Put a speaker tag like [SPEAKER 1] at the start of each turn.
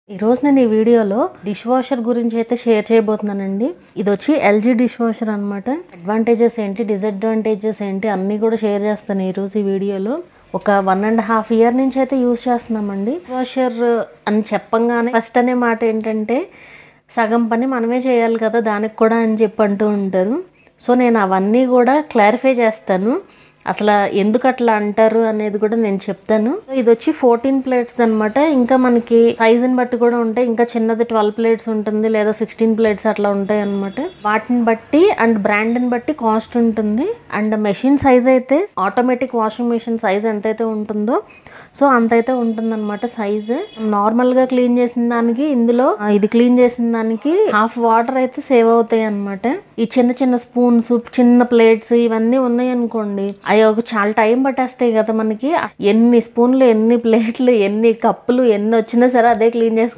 [SPEAKER 1] ఈ రోజు నేను ఈ వీడియోలో డిష్ వాషర్ గురించి అయితే షేర్ చేయబోతున్నానండి ఇది వచ్చి ఎల్జీ డిష్ వాషర్ అనమాట అడ్వాంటేజెస్ ఏంటి డిసడ్వాంటేజెస్ ఏంటి అన్నీ కూడా షేర్ చేస్తాను ఈ రోజు ఈ వీడియోలో ఒక వన్ అండ్ హాఫ్ ఇయర్ నుంచి అయితే యూస్ చేస్తున్నామండి వాషర్ అని చెప్పంగానే ఫస్ట్ అనే మాట ఏంటంటే సగం పని మనమే చేయాలి కదా దానికి కూడా అని చెప్పి అంటూ ఉంటారు సో నేను అవన్నీ కూడా క్లారిఫై చేస్తాను అసలు ఎందుకు అట్లా అంటారు అనేది కూడా నేను చెప్తాను ఇది వచ్చి ఫోర్టీన్ ప్లేట్స్ అనమాట ఇంకా మనకి సైజుని బట్టి కూడా ఉంటాయి ఇంకా చిన్నది ట్వెల్వ్ ప్లేట్స్ ఉంటుంది లేదా సిక్స్టీన్ ప్లేట్స్ అట్లా ఉంటాయి అనమాట వాటిని బట్టి అండ్ బ్రాండ్ని బట్టి కాస్ట్ ఉంటుంది అండ్ మెషిన్ సైజ్ అయితే ఆటోమేటిక్ వాషింగ్ మెషిన్ సైజ్ ఎంతైతే ఉంటుందో సో అంతైతే ఉంటుందన్నమాట సైజ్ నార్మల్ గా క్లీన్ చేసిన దానికి ఇందులో ఆ, ఇది క్లీన్ చేసిన దానికి హాఫ్ వాటర్ అయితే సేవ్ అవుతాయి అనమాట ఈ చిన్న చిన్న స్పూన్స్ చిన్న ప్లేట్స్ ఇవన్నీ ఉన్నాయి అనుకోండి అవి ఒక చాలా టైం పట్టేస్తాయి కదా మనకి ఎన్ని స్పూన్లు ఎన్ని ప్లేట్లు ఎన్ని కప్పులు ఎన్ని వచ్చినా సరే అదే క్లీన్ చేసి